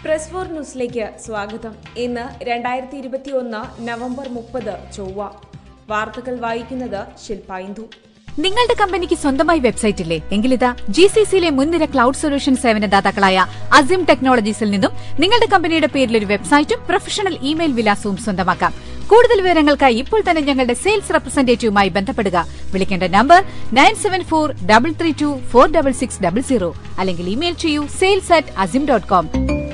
Press four ന്യൂസിലേക്ക് സ്വാഗതം ഇന്ന് രണ്ടായിരത്തി ഇരുപത്തി ഒന്ന് നവംബർ മുപ്പത് ചൊവ്വ വാർത്തകൾ വായിക്കുന്നത് ശില്പ ഇന്ദു നിങ്ങളുടെ കമ്പനിക്ക് സ്വന്തമായി വെബ്സൈറ്റ് ഇല്ലേ എങ്കിലിതാ ജി സി സിയിലെ മുൻനിര ക്ലൗഡ് സൊല്യൂഷൻ സേവനദാതാക്കളായ അസിം ടെക്നോളജീസിൽ നിന്നും നിങ്ങളുടെ കമ്പനിയുടെ പേരിൽ ഒരു വെബ്സൈറ്റും പ്രൊഫഷണൽ ഇമെയിൽ വിലാസവും സ്വന്തമാക്കാം കൂടുതൽ വിവരങ്ങൾക്കായി ഇപ്പോൾ തന്നെ ഞങ്ങളുടെ സെയിൽസ് റെപ്രസെന്റേറ്റീവുമായി ബന്ധപ്പെടുക വിളിക്കേണ്ട number nine seven four double three two four double six double zero അല്ലെങ്കിൽ ഇമെയിൽ ചെയ്യൂ sales at Azim dot com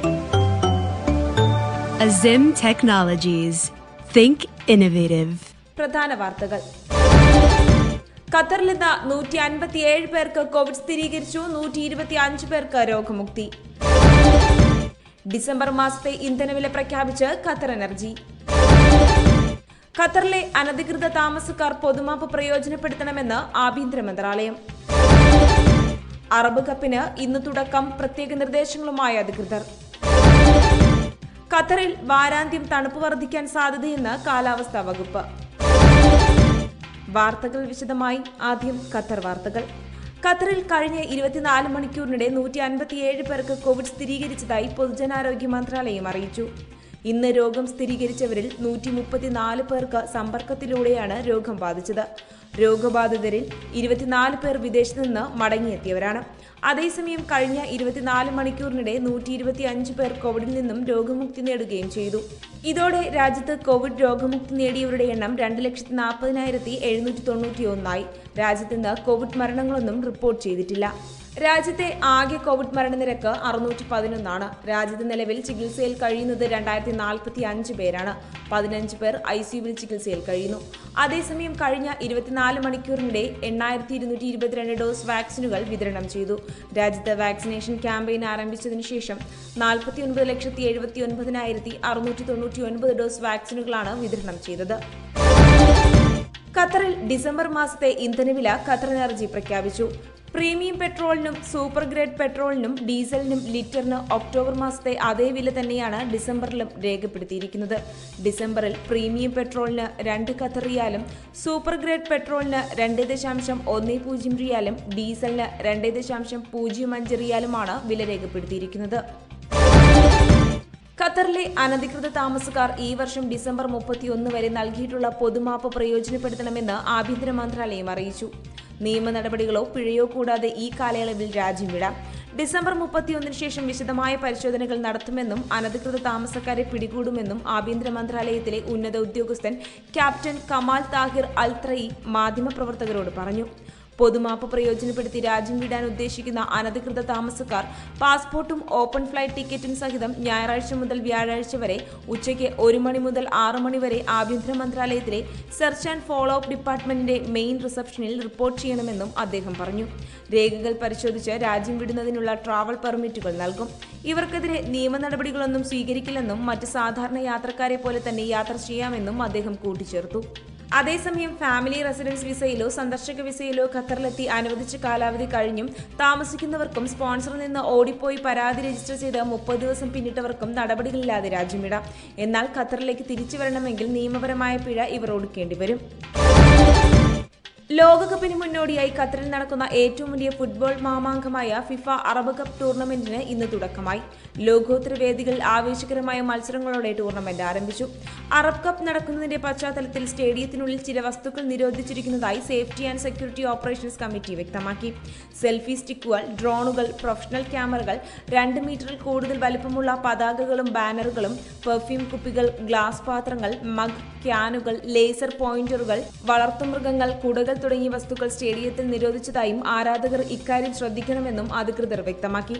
Azim Technologies. Think innovative. പ്രധാന വാർത്തകൾ ഖത്തറിൽ ഇന്ന് നൂറ്റി അൻപത്തിയേഴ് പേർക്ക് കോവിഡ് സ്ഥിരീകരിച്ചു നൂറ്റി ഇരുപത്തി അഞ്ച് പേർക്ക് രോഗമുക്തി ഡിസംബർ മാസത്തെ ഇന്ധനവില പ്രഖ്യാപിച്ച് ഖത്തർ എനർജി ഖത്തറിലെ അനധികൃത താമസക്കാർ പൊതുമാപ്പ് പ്രയോജനപ്പെടുത്തണമെന്ന് ആഭ്യന്തര മന്ത്രാലയം അറബ് കപ്പിന് ഇന്ന് തുടക്കം പ്രത്യേക നിർദ്ദേശങ്ങളുമായി അധികൃതർ ഖത്തറിൽ വാരാന്ത്യം തണുപ്പ് വർദ്ധിക്കാൻ സാധ്യതയെന്ന് കാലാവസ്ഥാ വകുപ്പ് വാർത്തകൾ വിശദമായി ആദ്യം ഖത്തർ വാർത്തകൾ ഖത്തറിൽ കഴിഞ്ഞ ഇരുപത്തിനാല് മണിക്കൂറിനിടെ നൂറ്റി അൻപത്തിയേഴ് പേർക്ക് കോവിഡ് സ്ഥിരീകരിച്ചതായി പൊതുജനാരോഗ്യ മന്ത്രാലയം അറിയിച്ചു ഇന്ന് രോഗം സ്ഥിരീകരിച്ചവരിൽ നൂറ്റി മുപ്പത്തിനാല് പേർക്ക് സമ്പർക്കത്തിലൂടെയാണ് രോഗം ബാധിച്ചത് രോഗബാധിതരിൽ ഇരുപത്തിനാല് പേർ വിദേശത്ത് നിന്ന് മടങ്ങിയെത്തിയവരാണ് അതേസമയം കഴിഞ്ഞ ഇരുപത്തിനാല് മണിക്കൂറിനിടെ നൂറ്റി ഇരുപത്തി അഞ്ച് പേർ കോവിഡിൽ നിന്നും രോഗമുക്തി നേടുകയും ചെയ്തു ഇതോടെ രാജ്യത്ത് കോവിഡ് രോഗമുക്തി നേടിയവരുടെ എണ്ണം രണ്ട് ലക്ഷത്തി നാൽപ്പതിനായിരത്തി എഴുന്നൂറ്റി തൊണ്ണൂറ്റി ഒന്നായി രാജ്യത്ത് ഇന്ന് കോവിഡ് മരണങ്ങളൊന്നും റിപ്പോർട്ട് ചെയ്തിട്ടില്ല രാജ്യത്തെ ആകെ കോവിഡ് മരണനിരക്ക് അറുന്നൂറ്റി പതിനൊന്നാണ് രാജ്യത്ത് നിലവിൽ ചികിത്സയിൽ കഴിയുന്നത് രണ്ടായിരത്തി നാൽപ്പത്തി അഞ്ച് പേരാണ് പതിനഞ്ച് പേർ ഐ സിയുവിൽ ചികിത്സയിൽ കഴിയുന്നു അതേസമയം കഴിഞ്ഞ ഇരുപത്തിനാല് മണിക്കൂറിനിടെ എണ്ണായിരത്തി ഇരുന്നൂറ്റി ഇരുപത്തിരണ്ട് ഡോസ് വാക്സിനുകൾ വിതരണം ചെയ്തു രാജ്യത്ത് വാക്സിനേഷൻ ക്യാമ്പയിൻ ആരംഭിച്ചതിനു ശേഷം നാൽപ്പത്തി ഒൻപത് ലക്ഷത്തി എഴുപത്തി ഒൻപതിനായിരത്തി അറുന്നൂറ്റി തൊണ്ണൂറ്റി ഒൻപത് ഡോസ് വാക്സിനുകളാണ് വിതരണം ചെയ്തത് ഖത്തറിൽ ഡിസംബർ മാസത്തെ ഇന്ധനവില ഖത്തർ എനർജി പ്രഖ്യാപിച്ചു പ്രീമിയം പെട്രോളിനും സൂപ്പർ ഗ്രേഡ് പെട്രോളിനും ഡീസലിനും ലിറ്ററിന് ഒക്ടോബർ മാസത്തെ അതേ വില തന്നെയാണ് ഡിസംബറിലും രേഖപ്പെടുത്തിയിരിക്കുന്നത് ഡിസംബറിൽ പ്രീമിയം പെട്രോളിന് രണ്ട് ഖത്തർ റിയാലും സൂപ്പർ ഗ്രേഡ് പെട്രോളിന് രണ്ട് ദശാംശം ഒന്ന് പൂജ്യം റിയാലും ഡീസലിന് രണ്ട് ദശാംശം പൂജ്യം അഞ്ച് റിയാലുമാണ് വില രേഖപ്പെടുത്തിയിരിക്കുന്നത് ഖത്തറിലെ അനധികൃത താമസക്കാർ ഈ വർഷം ഡിസംബർ മുപ്പത്തിയൊന്ന് വരെ നൽകിയിട്ടുള്ള പൊതുമാപ്പ് പ്രയോജനപ്പെടുത്തണമെന്ന് ആഭ്യന്തര മന്ത്രാലയം അറിയിച്ചു നിയമ നടപടികളോ പിഴയോ കൂടാതെ ഈ കാലയളവിൽ രാജ്യം വിടാം ഡിസംബർ മുപ്പത്തിയൊന്നിന് ശേഷം വിശദമായ പരിശോധനകൾ നടത്തുമെന്നും അനധികൃത താമസക്കാരെ പിടികൂടുമെന്നും ആഭ്യന്തര മന്ത്രാലയത്തിലെ ഉന്നത ഉദ്യോഗസ്ഥൻ ക്യാപ്റ്റൻ കമാൽ താഹിർ അൽത്രയി മാധ്യമപ്രവർത്തകരോട് പറഞ്ഞു പൊതുമാപ്പ് പ്രയോജനപ്പെടുത്തി രാജ്യം വിടാൻ ഉദ്ദേശിക്കുന്ന അനധികൃത താമസക്കാർ പാസ്പോർട്ടും ഓപ്പൺ ഫ്ലൈറ്റ് ടിക്കറ്റും സഹിതം ഞായറാഴ്ച മുതൽ വ്യാഴാഴ്ച വരെ ഉച്ചയ്ക്ക് ഒരു മണി മുതൽ ആറ് മണി വരെ ആഭ്യന്തര മന്ത്രാലയത്തിലെ സെർച്ച് ആൻഡ് ഫോളോ അപ്പ് ഡിപ്പാർട്ട്മെന്റിന്റെ മെയിൻ റിസപ്ഷനിൽ റിപ്പോർട്ട് ചെയ്യണമെന്നും അദ്ദേഹം പറഞ്ഞു രേഖകൾ പരിശോധിച്ച് രാജ്യം വിടുന്നതിനുള്ള ട്രാവൽ പെർമിറ്റുകൾ നൽകും ഇവർക്കെതിരെ നിയമ നടപടികളൊന്നും സ്വീകരിക്കില്ലെന്നും മറ്റ് സാധാരണ യാത്രക്കാരെ പോലെ തന്നെ യാത്ര ചെയ്യാമെന്നും അദ്ദേഹം കൂട്ടിച്ചേർത്തു അതേസമയം ഫാമിലി റെസിഡൻസ് വിസയിലോ സന്ദർശക വിസയിലോ ഖത്തറിലെത്തി അനുവദിച്ച കാലാവധി കഴിഞ്ഞും താമസിക്കുന്നവർക്കും സ്പോൺസറിൽ നിന്ന് ഓടിപ്പോയി പരാതി രജിസ്റ്റർ ചെയ്ത് മുപ്പത് ദിവസം പിന്നിട്ടവർക്കും നടപടികളില്ലാതെ രാജ്യം വിടാം എന്നാൽ ഖത്തറിലേക്ക് തിരിച്ചു വരണമെങ്കിൽ നിയമപരമായ പിഴ ഇവർ ഒടുക്കേണ്ടി വരും ലോകകപ്പിന് മുന്നോടിയായി ഖത്തറിൽ നടക്കുന്ന ഏറ്റവും വലിയ ഫുട്ബോൾ മാമാങ്കമായ ഫിഫ അറബ് കപ്പ് ടൂർണമെന്റിന് ഇന്ന് തുടക്കമായി ലോകോത്തര വേദികളിൽ ആവേശകരമായ മത്സരങ്ങളോടെ ടൂർണമെന്റ് ആരംഭിച്ചു അറബ് കപ്പ് നടക്കുന്നതിന്റെ പശ്ചാത്തലത്തിൽ സ്റ്റേഡിയത്തിനുള്ളിൽ ചില വസ്തുക്കൾ നിരോധിച്ചിരിക്കുന്നതായി safety and security operations committee വ്യക്തമാക്കി സെൽഫി സ്റ്റിക്കുകൾ ഡ്രോണുകൾ പ്രൊഫഷണൽ ക്യാമറകൾ രണ്ട് മീറ്ററിൽ കൂടുതൽ വലിപ്പമുള്ള പതാകകളും ബാനറുകളും പെർഫ്യൂം കുപ്പികൾ ഗ്ലാസ് പാത്രങ്ങൾ മഗ് ക്യാനുകൾ ലേസർ പോയിന്ററുകൾ വളർത്തുമൃഗങ്ങൾ കുടകൾ തുടങ്ങിയ വസ്തുക്കൾ സ്റ്റേഡിയത്തിൽ നിരോധിച്ചതായും ആരാധകർ ഇക്കാര്യം ശ്രദ്ധിക്കണമെന്നും അധികൃതർ വ്യക്തമാക്കി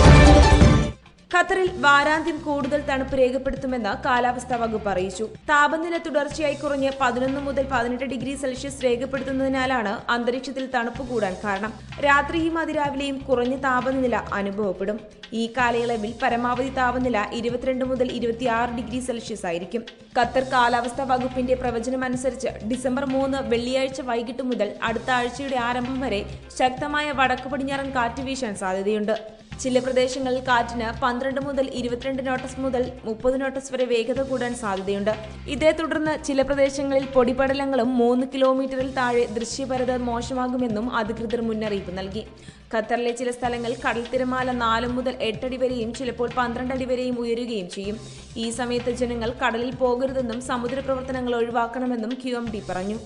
ഖത്തറിൽ വാരാന്ത്യം കൂടുതൽ തണുപ്പ് രേഖപ്പെടുത്തുമെന്ന് കാലാവസ്ഥാ വകുപ്പ് അറിയിച്ചു താപനില തുടർച്ചയായി കുറഞ്ഞ് പതിനൊന്ന് മുതൽ പതിനെട്ട് ഡിഗ്രി സെൽഷ്യസ് രേഖപ്പെടുത്തുന്നതിനാലാണ് അന്തരീക്ഷത്തിൽ തണുപ്പ് കൂടാൻ കാരണം രാത്രിയും അതിരാവിലെയും കുറഞ്ഞ താപനില അനുഭവപ്പെടും ഈ കാലയളവിൽ പരമാവധി താപനില ഇരുപത്തിരണ്ട് മുതൽ ഇരുപത്തിയാറ് ഡിഗ്രി സെൽഷ്യസ് ആയിരിക്കും ഖത്തർ കാലാവസ്ഥാ വകുപ്പിന്റെ പ്രവചനമനുസരിച്ച് ഡിസംബർ മൂന്ന് വെള്ളിയാഴ്ച വൈകിട്ട് മുതൽ അടുത്ത ആഴ്ചയുടെ ആരംഭം വരെ ശക്തമായ വടക്ക് പടിഞ്ഞാറൻ കാറ്റ് വീശാൻ സാധ്യതയുണ്ട് ചില പ്രദേശങ്ങളിൽ കാറ്റിന് പന്ത്രണ്ട് മുതൽ ഇരുപത്തിരണ്ട് നോട്ടസ് മുതൽ മുപ്പത് നോട്ടസ് വരെ വേഗത കൂടാൻ സാധ്യതയുണ്ട് ഇതേ തുടർന്ന് ചില പ്രദേശങ്ങളിൽ പൊടിപടലങ്ങളും മൂന്ന് കിലോമീറ്ററിൽ താഴെ ദൃശ്യപരത മോശമാകുമെന്നും അധികൃതർ മുന്നറിയിപ്പ് നൽകി ഖത്തറിലെ ചില സ്ഥലങ്ങൾ കടൽ തിരമാല നാല് മുതൽ എട്ടടി വരെയും ചിലപ്പോൾ പന്ത്രണ്ട് അടി വരെയും ഉയരുകയും ചെയ്യും ഈ സമയത്ത് ജനങ്ങൾ കടലിൽ പോകരുതെന്നും സമുദ്ര പ്രവർത്തനങ്ങൾ ഒഴിവാക്കണമെന്നും ക്യു എം ഡി പറഞ്ഞു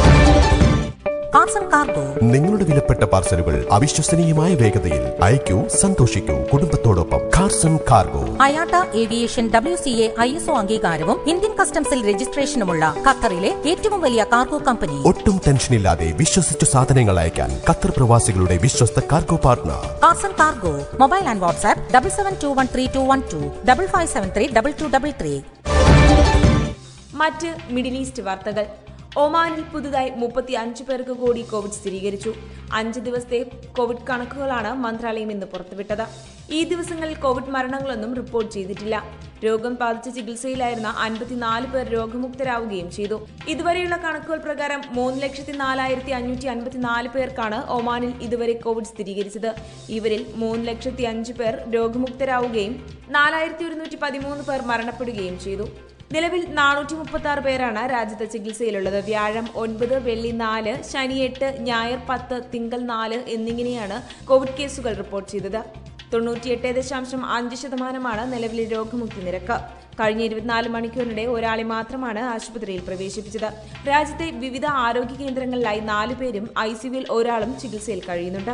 കാർസൺ കാർഗോ നിങ്ങളുടെ വിലപ്പെട്ട പാർസലുകൾ അവിശ്വസനീയമായ വേഗതയിൽ അയക്കൂ സന്തോഷിക്കൂ കുടുംബത്തോടൊപ്പം Carson cargo IATA aviation W C A I S O അംഗീകാരവും ഇന്ത്യൻ കസ്റ്റംസിൽ രജിസ്ട്രേഷനുമുള്ള ഖത്തറിലെ ഏറ്റവും വലിയ കാർഗോ കമ്പനി ഒട്ടും ടെൻഷനില്ലാതെ വിശ്വസിച്ചു സാധനങ്ങൾ അയക്കാൻ ഖത്തർ പ്രവാസികളുടെ വിശ്വസ്ത cargo partner Carson cargo mobile and WhatsApp double seven two one three two one two double five seven three double two double three മറ്റ് മിഡിൽ ഈസ്റ്റ് വാർത്തകൾ ഒമാനിൽ പുതുതായി മുപ്പത്തി അഞ്ച് പേർക്ക് കൂടി കോവിഡ് സ്ഥിരീകരിച്ചു അഞ്ച് ദിവസത്തെ കോവിഡ് കണക്കുകളാണ് മന്ത്രാലയം ഇന്ന് പുറത്തുവിട്ടത് ഈ ദിവസങ്ങളിൽ കോവിഡ് മരണങ്ങളൊന്നും റിപ്പോർട്ട് ചെയ്തിട്ടില്ല രോഗം ബാധിച്ച് ചികിത്സയിലായിരുന്ന അൻപത്തിനാല് പേർ രോഗമുക്തരാവുകയും ചെയ്തു ഇതുവരെയുള്ള കണക്കുകൾ പ്രകാരം മൂന്ന് ലക്ഷത്തി നാലായിരത്തി അഞ്ഞൂറ്റി അൻപത്തിനാല് പേർക്കാണ് ഒമാനിൽ ഇതുവരെ കോവിഡ് സ്ഥിരീകരിച്ചത് ഇവരിൽ മൂന്ന് ലക്ഷത്തി അഞ്ച് പേർ രോഗമുക്തരാവുകയും നാലായിരത്തി ഒരുന്നൂറ്റി പതിമൂന്ന് പേർ മരണപ്പെടുകയും ചെയ്തു നിലവിൽ നാനൂറ്റി മുപ്പത്തി ആറ് പേരാണ് രാജ്യത്ത് ചികിത്സയിലുള്ളത് വ്യാഴം ഒൻപത് വെള്ളി നാല് ശനി എട്ട് ഞായർ പത്ത് തിങ്കൾ നാല് എന്നിങ്ങനെയാണ് കോവിഡ് കേസുകൾ റിപ്പോർട്ട് ചെയ്തത് തൊണ്ണൂറ്റിയെട്ട് ദശാംശം അഞ്ച് ശതമാനമാണ് നിലവിലെ രോഗമുക്തി നിരക്ക് കഴിഞ്ഞ ഇരുപത്തിനാല് മണിക്കൂറിനിടെ ഒരാളെ മാത്രമാണ് ആശുപത്രിയിൽ പ്രവേശിപ്പിച്ചത് രാജ്യത്തെ വിവിധ ആരോഗ്യ കേന്ദ്രങ്ങളിലായി നാലു പേരും ഐ സിയുവിൽ ഒരാളും ചികിത്സയിൽ കഴിയുന്നുണ്ട്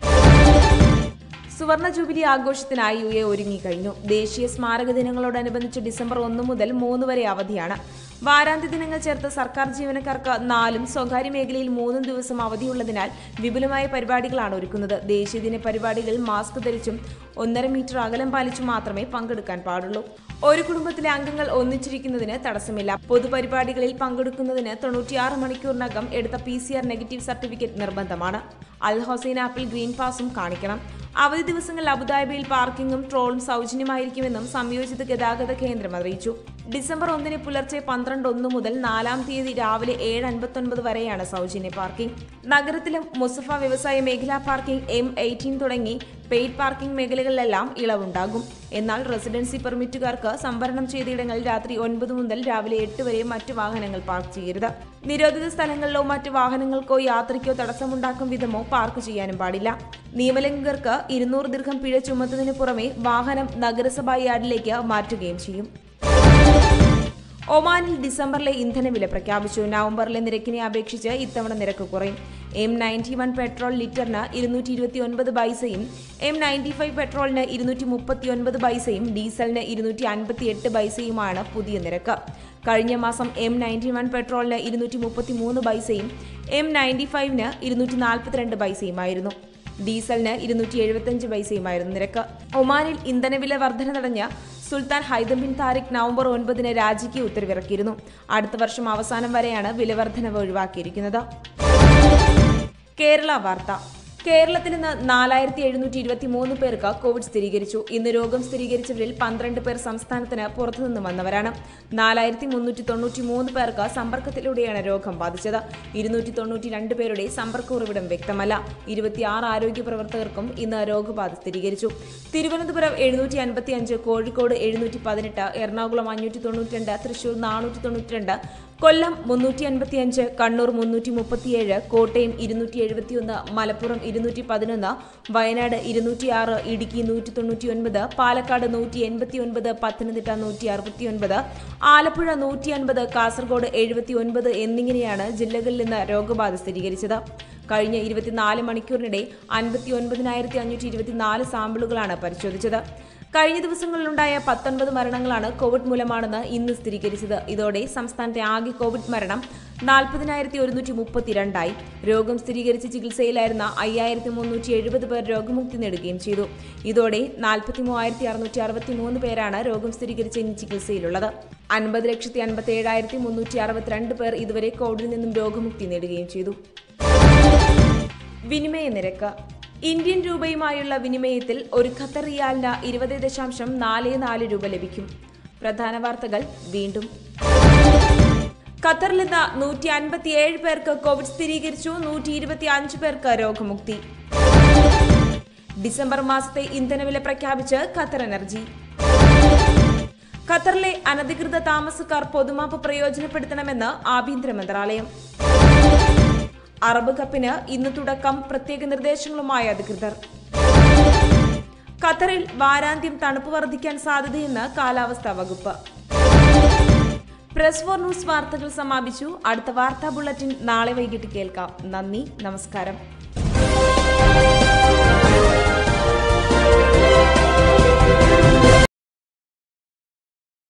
സുവർണ ജൂബിലി ആഘോഷത്തിനായി യു എ ഒരുങ്ങിക്കഴിഞ്ഞു ദേശീയ സ്മാരക ദിനങ്ങളോടനുബന്ധിച്ച് ഡിസംബർ ഒന്ന് മുതൽ മൂന്ന് വരെ അവധിയാണ് വാരാന്ത്യ ദിനങ്ങൾ ചേർത്ത് സർക്കാർ ജീവനക്കാർക്ക് നാലും സ്വകാര്യ മേഖലയിൽ മൂന്നും ദിവസം അവധിയുള്ളതിനാൽ വിപുലമായ പരിപാടികളാണ് ഒരുക്കുന്നത് ദേശീയ ദിന പരിപാടികളിൽ മാസ്ക് ധരിച്ചും ഒന്നര മീറ്റർ അകലം പാലിച്ചും മാത്രമേ പങ്കെടുക്കാൻ പാടുള്ളൂ ഒരു കുടുംബത്തിലെ അംഗങ്ങൾ ഒന്നിച്ചിരിക്കുന്നതിന് തടസ്സമില്ല പൊതുപരിപാടികളിൽ പങ്കെടുക്കുന്നതിന് തൊണ്ണൂറ്റിയാറ് മണിക്കൂറിനകം എടുത്ത P C R negative certificate നിർബന്ധമാണ് അൽ ഹൊസൈൻ ആപ്പിൽ ഗ്രീൻ പാസും കാണിക്കണം അവധി ദിവസങ്ങളിൽ അബുദാബിയിൽ പാർക്കിംഗും ട്രോളും സൗജന്യമായിരിക്കുമെന്നും സംയോജിത ഗതാഗത കേന്ദ്രം അറിയിച്ചു ഡിസംബർ ഒന്നിന് പുലർച്ചെ പന്ത്രണ്ട് ഒന്ന് മുതൽ നാലാം തീയതി രാവിലെ ഏഴ് അൻപത്തൊൻപത് വരെയാണ് സൗജന്യ പാർക്കിംഗ് നഗരത്തിലും മുസഫ വ്യവസായ മേഖലാ പാർക്കിംഗ് എം എയ്റ്റീൻ തുടങ്ങി പെയ്ഡ് പാർക്കിംഗ് മേഖലകളിലെല്ലാം ഇളവുണ്ടാകും എന്നാൽ റെസിഡൻസി പെർമിറ്റുകാർക്ക് സംവരണം ചെയ്ത ഇടങ്ങളിൽ രാത്രി ഒൻപത് മുതൽ രാവിലെ എട്ട് വരെ മറ്റു വാഹനങ്ങൾ പാർക്ക് ചെയ്യരുത് നിരോധിത സ്ഥലങ്ങളിലോ മറ്റു വാഹനങ്ങൾക്കോ യാത്രയ്ക്കോ തടസ്സമുണ്ടാക്കും വിധമോ പാർക്ക് ചെയ്യാനും പാടില്ല നിയമലംഘകർക്ക് ഇരുന്നൂറ് ദീർഘം പിഴ ചുമത്തുന്നതിന് പുറമെ വാഹനം നഗരസഭാ യാർഡിലേക്ക് മാറ്റുകയും ചെയ്യും ഒമാനിൽ ഡിസംബറിലെ ഇന്ധനവില പ്രഖ്യാപിച്ചു നവംബറിലെ നിരക്കിനെ അപേക്ഷിച്ച് ഇത്തവണ നിരക്ക് കുറയും എം നയൻറ്റി വൺ പെട്രോൾ ലിറ്ററിന് ഇരുന്നൂറ്റി ഇരുപത്തി ഒൻപത് പൈസയും എം നയൻറ്റി ഫൈവ് പെട്രോളിന് ഇരുന്നൂറ്റി മുപ്പത്തി ഒൻപത് പൈസയും ഡീസലിന് ഇരുന്നൂറ്റി അൻപത്തി എട്ട് പൈസയുമാണ് പുതിയ നിരക്ക് കഴിഞ്ഞ മാസം എം നയൻറ്റി വൺ പെട്രോളിന് ഇരുന്നൂറ്റി മുപ്പത്തി മൂന്ന് പൈസയും എം നയൻറ്റി ഫൈവിന് ഇരുന്നൂറ്റി നാൽപ്പത്തിരണ്ട് പൈസയുമായിരുന്നു ഡീസലിന് ഇരുന്നൂറ്റി എഴുപത്തിയഞ്ച് പൈസയുമായിരുന്നു നിരക്ക് ഒമാനിൽ ഇന്ധനവില വർധന തടഞ്ഞ Sultan Haitham bin Tariq November ഒൻപതിന് രാജിക്ക് ഉത്തരവിറക്കിയിരുന്നു അടുത്ത വർഷം അവസാനം വരെയാണ് വിലവർധനവ് ഒഴിവാക്കിയിരിക്കുന്നത് കേരള വാർത്ത കേരളത്തിൽ ഇന്ന് നാലായിരത്തി എഴുന്നൂറ്റി ഇരുപത്തി മൂന്ന് പേർക്ക് കോവിഡ് സ്ഥിരീകരിച്ചു ഇന്ന് രോഗം സ്ഥിരീകരിച്ചവരിൽ പന്ത്രണ്ട് പേർ സംസ്ഥാനത്തിന് പുറത്തുനിന്ന് വന്നവരാണ് നാലായിരത്തി മുന്നൂറ്റി തൊണ്ണൂറ്റി മൂന്ന് പേർക്ക് സമ്പർക്കത്തിലൂടെയാണ് രോഗം ബാധിച്ചത് ഇരുന്നൂറ്റി തൊണ്ണൂറ്റി രണ്ട് പേരുടെ സമ്പർക്ക ഉറവിടം വ്യക്തമല്ല ഇരുപത്തിയാറ് ആരോഗ്യ പ്രവർത്തകർക്കും ഇന്ന് രോഗബാധ സ്ഥിരീകരിച്ചു തിരുവനന്തപുരം എഴുന്നൂറ്റി അൻപത്തി അഞ്ച് കോഴിക്കോട് എഴുന്നൂറ്റി പതിനെട്ട് എറണാകുളം അഞ്ഞൂറ്റി തൊണ്ണൂറ്റി രണ്ട് തൃശൂർ നാനൂറ്റി തൊണ്ണൂറ്റി രണ്ട് കൊല്ലം മുന്നൂറ്റി അൻപത്തിയഞ്ച് കണ്ണൂർ മുന്നൂറ്റി മുപ്പത്തിയേഴ് കോട്ടയം ഇരുന്നൂറ്റി എഴുപത്തിയൊന്ന് മലപ്പുറം ഇരുന്നൂറ്റി പതിനൊന്ന് വയനാട് ഇരുന്നൂറ്റിയാറ് ഇടുക്കി നൂറ്റി തൊണ്ണൂറ്റി ഒൻപത് പാലക്കാട് നൂറ്റി എൺപത്തി ഒൻപത് പത്തനംതിട്ട നൂറ്റി അറുപത്തി ഒൻപത് ആലപ്പുഴ നൂറ്റി അൻപത് കാസർഗോഡ് എഴുപത്തി ഒൻപത് എന്നിങ്ങനെയാണ് ജില്ലകളിൽ നിന്ന് രോഗബാധ സ്ഥിരീകരിച്ചത് കഴിഞ്ഞ ഇരുപത്തിനാല് മണിക്കൂറിനിടെ അൻപത്തി ഒൻപതിനായിരത്തി അഞ്ഞൂറ്റി ഇരുപത്തിനാല് സാമ്പിളുകളാണ് പരിശോധിച്ചത് കഴിഞ്ഞ ദിവസങ്ങളിലുണ്ടായ പത്തൊൻപത് മരണങ്ങളാണ് കോവിഡ് മൂലമാണെന്ന് ഇന്ന് സ്ഥിരീകരിച്ചത് ഇതോടെ സംസ്ഥാനത്തെ ആകെ കോവിഡ് മരണം നാൽപ്പതിനായിരത്തി ഒരുന്നൂറ്റി മുപ്പത്തിരണ്ടായി രോഗം സ്ഥിരീകരിച്ച് ചികിത്സയിലായിരുന്ന അയ്യായിരത്തി മുന്നൂറ്റി എഴുപത് പേർ രോഗമുക്തി നേടുകയും ചെയ്തു ഇതോടെ നാൽപ്പത്തി മൂവായിരത്തി അറുന്നൂറ്റി അറുപത്തി മൂന്ന് പേരാണ് രോഗം സ്ഥിരീകരിച്ച് ഇനി ചികിത്സയിലുള്ളത് അൻപത് ലക്ഷത്തി അൻപത്തി ഏഴായിരത്തി മുന്നൂറ്റി അറുപത്തിരണ്ട് പേർ ഇതുവരെ കോവിഡിൽ നിന്നും രോഗമുക്തി നേടുകയും ചെയ്തു വിനിമയ നിരക്ക് ഇന്ത്യൻ രൂപയുമായുള്ള വിനിമയത്തിൽ ഒരു ഖത്തർ റിയാലിന് ഇരുപത് ദശാംശം നാല് നാല് രൂപ ലഭിക്കും പ്രധാന വാർത്തകൾ വീണ്ടും ഖത്തറിൽ ഇന്ന് നൂറ്റി അൻപത്തിയേഴ് പേർക്ക് കോവിഡ് സ്ഥിരീകരിച്ചു നൂറ്റി ഇരുപത്തി അഞ്ച് പേർക്ക് രോഗമുക്തി ഡിസംബർ മാസത്തെ ഇന്ധനവില പ്രഖ്യാപിച്ച് ഖത്തർ എനർജി ഖത്തറിലെ അനധികൃത താമസക്കാർ പൊതുമാപ്പ് പ്രയോജനപ്പെടുത്തണമെന്ന് ആഭ്യന്തര മന്ത്രാലയം അറബ് കപ്പിന് ഇന്ന് തുടക്കം പ്രത്യേക നിർദ്ദേശങ്ങളുമായി അധികൃതർ ഖത്തറിൽ വാരാന്ത്യം തണുപ്പ് വർദ്ധിക്കാൻ സാധ്യതയെന്ന് കാലാവസ്ഥാ വകുപ്പ് പ്രസ് ഫോർ ന്യൂസ് വാർത്തകൾ സമാപിച്ചു അടുത്ത വാർത്താ ബുള്ളറ്റിൻ നാളെ വൈകിട്ട് കേൾക്കാം നന്ദി നമസ്കാരം